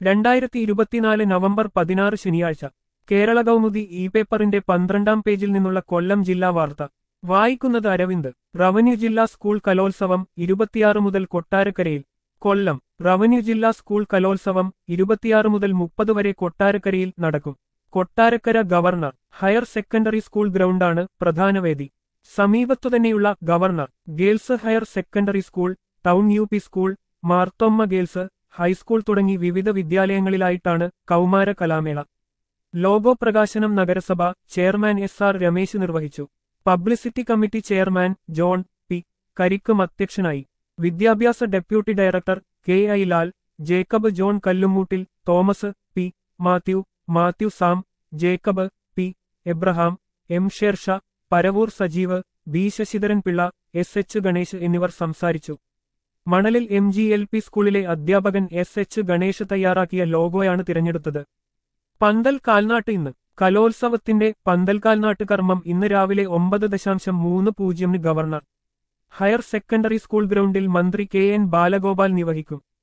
രണ്ടായിരത്തി ഇരുപത്തിനാല് നവംബർ പതിനാറ് ശനിയാഴ്ച കേരള കൗമുദി ഇ പേപ്പറിന്റെ പന്ത്രണ്ടാം പേജിൽ നിന്നുള്ള കൊല്ലം ജില്ലാ വാർത്ത വായിക്കുന്നത് അരവിന്ദ് റവന്യൂ ജില്ലാ സ്കൂൾ കലോത്സവം ഇരുപത്തിയാറ് മുതൽ കൊട്ടാരക്കരയിൽ കൊല്ലം റവന്യൂ ജില്ലാ സ്കൂൾ കലോത്സവം ഇരുപത്തിയാറ് മുതൽ മുപ്പത് വരെ കൊട്ടാരക്കരയിൽ നടക്കും Kottarakkara governor higher secondary school ഗ്രൗണ്ടാണ് പ്രധാന വേദി സമീപത്തു തന്നെയുള്ള governor girls higher secondary school town U P school Marthoma girls high school തുടങ്ങി വിവിധ വിദ്യാലയങ്ങളിലായിട്ടാണ് കൗമാര കലാമേള ലോഗോ പ്രകാശനം നഗരസഭ ചെയർമാൻ എസ് ആർ രമേശ് നിർവഹിച്ചു publicity committee chairman John P കരിക്കും അധ്യക്ഷനായി വിദ്യാഭ്യാസ deputy director K I Lal Jacob John Kallumoottil Thomas P Mathew Mathew Sam Jacob P Abraham M Shersha Paravoor Sajeev B Sasidharan Pillai S H Ganesh എന്നിവർ സംസാരിച്ചു മണലിൽ എം ജി എൽ പി സ്കൂളിലെ അധ്യാപകൻ എസ് എച്ച് ഗണേശ് തയ്യാറാക്കിയ ലോഗോയാണ് തിരഞ്ഞെടുത്തത് പന്തൽ കാൽനാട്ട് ഇന്ന് കലോത്സവത്തിന്റെ പന്തൽ കാൽനാട്ട് കർമ്മം ഇന്ന് രാവിലെ ഒമ്പത് ദശാംശം മൂന്ന് പൂജ്യമിന് ഗവർണർ ഹയർ സെക്കൻഡറി സ്കൂൾ ഗ്രൗണ്ടിൽ മന്ത്രി കെ എൻ ബാലഗോപാൽ നിർവഹിക്കും